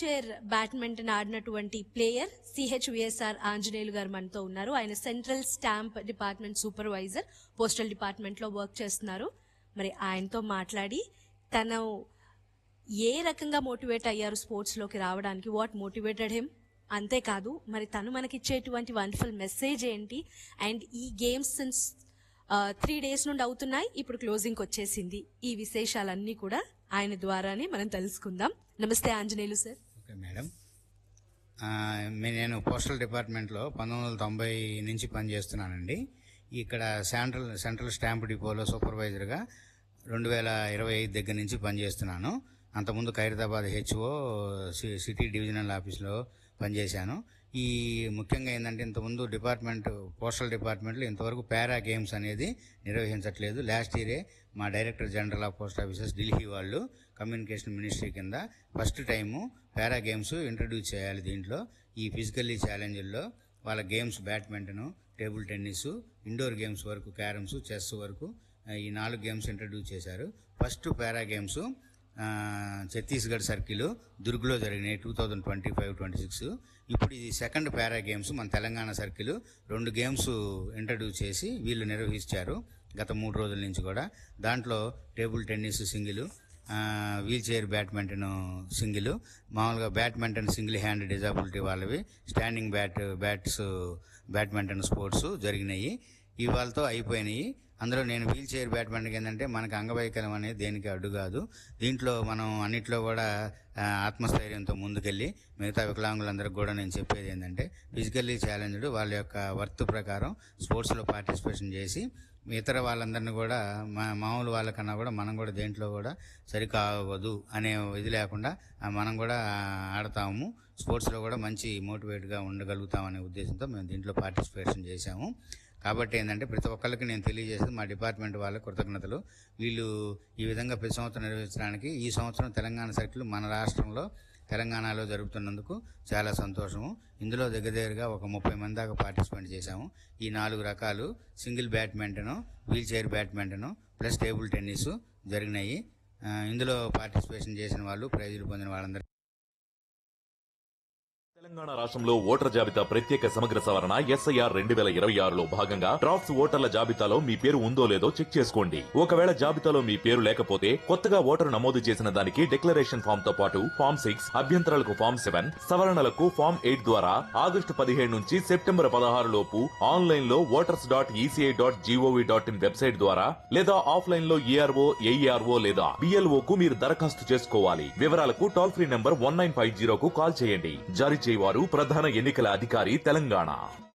chair badminton ఆడినటువంటి player C H V S R Anjaneyulu గారు మనతో ఉన్నారు ఆయన central stamp department supervisor postal department లో వర్క్ చేస్తున్నారు మరి ఆయనతో మాట్లాడి తను ఏ రకంగా మోటివేట్ అయ్యారు స్పోర్ట్స్ లోకి రావడానికి వాట్ మోటివేటెడ్ హిమ్ అంతేకాదు మరి తను మనకిచ్చేటువంటి వండర్ఫుల్ మెసేజ్ ఏంటి అండ్ ఈ గేమ్స్ సిన్స్ త్రీ డేస్ నుండి అవుతున్నాయి ఇప్పుడు క్లోజింగ్ వచ్చేసింది ఈ విశేషాలన్నీ కూడా ఆయన ద్వారానే మనం తెలుసుకుందాం నమస్తే ఆంజనేయులు సార్ ఓకే మేడం ఆ, మే- నేను పోస్టల్ డిపార్ట్మెంట్లో పంతొమ్మిది వందల తొంభై నుంచి పనిచేస్తున్నానండి ఇక్కడ సెంట్రల్ సెంట్రల్ స్టాంప్ డిపోలో సూపర్వైజర్గా రెండు వేల ఇరవై ఐదు దగ్గర నుంచి పనిచేస్తున్నాను అంతకుముందు Khairatabad H O C- city divisional ఆఫీస్లో పనిచేశాను ఈ ముఖ్యంగా ఏంటంటే ఇంతకుముందు డిపార్ట్మెంట్ పోస్టల్ డిపార్ట్మెంట్లో ఇంతవరకు పారా గేమ్స్ అనేది నిర్వహించట్లేదు లాస్ట్ ఇయరే మా director general of post officers Delhi వాళ్ళు కమ్యూనికేషన్ మినిస్ట్రీ కింద first time para games introduce చేయాలి దీంట్లో ఈ ఫిజికల్లీ ఛాలెంజ్ల్లో వాళ్ళ games badminton table tennis indoor games వరకు క్యారమ్స్ చెస్ వరకు ఆ, ఈ నాలుగు గేమ్స్ ఇంట్రడ్యూస్ చేశారు ఫస్ట్ పారా గేమ్స్ ఆ, ఛత్తీస్గఢ్ సర్కిల్ దుర్గ్లో జరిగినాయి two thousand twenty five twenty six ఇప్పుడు ఇది సెకండ్ పారా గేమ్స్ మన తెలంగాణ సర్కిల్ రెండు గేమ్స్ ఇంట్రడ్యూస్ చేసి వీళ్ళు నిర్వహించారు గత మూడు రోజుల నుంచి కూడా దాంట్లో table tennis single wheelchair badminton single మామూలుగా బ్యాడ్మింటన్ సింగిల్ హ్యాండ్ డిజాబిలిటీ వాళ్ళవి standing bat bats badminton sports జరిగినాయి ఇవాళతో అయిపోయినాయి అందులో నేను వీల్ చైర్ బ్యాడ్మింటన్ ఏంటంటే మనకు అంగవైకల్యం అనేది దేనికి అడ్డు కాదు దీంట్లో మనం అన్నిట్లో కూడా ఆ, ఆత్మస్థైర్యంతో ముందుకెళ్ళి మిగతా వికలాంగులందరికీ కూడా నేను చెప్పేది ఏంటంటే ఫిజికల్లీ ఛాలెంజ్డ్ వాళ్ళ యొక్క వర్త్ ప్రకారం స్పోర్ట్స్లో పార్టిసిపేషన్ చేసి ఇతర వాళ్ళందరినీ కూడా మా మామూలు వాళ్ళకన్నా కూడా మనం కూడా దేంట్లో కూడా సరికావదు అనే ఇది లేకుండా ఆ, మనం కూడా ఆడతాము స్పోర్ట్స్లో కూడా మంచి మోటివేట్గా ఉండగలుగుతామనే ఉద్దేశంతో మేము దీంట్లో పార్టిసిపేషన్ చేశాము కాబట్టి ఏంటంటే ప్రతి ఒక్కరికి నేను తెలియజేసేది మా డిపార్ట్మెంట్ వాళ్ళ కృతజ్ఞతలు వీళ్ళు ఈ విధంగా ప్రతి సంవత్సరం నిర్వహించడానికి ఈ సంవత్సరం తెలంగాణ సర్కిల్ మన రాష్ట్రంలో తెలంగాణలో జరుపుతున్నందుకు చాలా సంతోషము ఇందులో దగ్గర దగ్గరగా ఒక ముప్పై మంది దాకా పార్టిసిపేట్ చేశాము ఈ నాలుగు రకాలు single badminton wheelchair badminton plus table tennis జరిగినాయి ఆ, ఇందులో పార్టిసిపేషన్ చేసిన వాళ్ళు ప్రైజులు పొందిన వాళ్ళందరూ తెలంగాణ రాష్ట్రంలో ఓటర్ జాబితా ప్రత్యేక సమగ్ర సవరణ ఎస్ఐఆర్ రెండు వేల ఇరవై ఆరులో భాగంగా డ్రాఫ్ట్స్ ఓటర్ల జాబితాలో మీ పేరు ఉందో లేదో చెక్ చేసుకోండి ఒకవేళ జాబితాలో మీ పేరు లేకపోతే కొత్తగా ఓటరు నమోదు చేసిన దానికి డిక్లరేషన్ ఫామ్ తో పాటు ఫామ్ సిక్స్ అభ్యంతరాలకు ఫామ్ సెవెన్ సవరణలకు ఫామ్ ఎయిట్ ద్వారా ఆగస్టు పదిహేడు నుంచి సెప్టెంబర్ పదహారు లోపు ఆన్లైన్ లో voters dot ECI dot GOV dot in website ద్వారా లేదా ఆఫ్లైన్ లో ఏఆర్ఓ ఏఈఆర్ఓ లేదా బిఎల్ఓ కు మీరు దరఖాస్తు చేసుకోవాలి వివరాలకు toll free number one nine five జీరోకు కాల్ చేయండి జారీ చేయవారు ప్రధాన ఎన్నికల అధికారి తెలంగాణ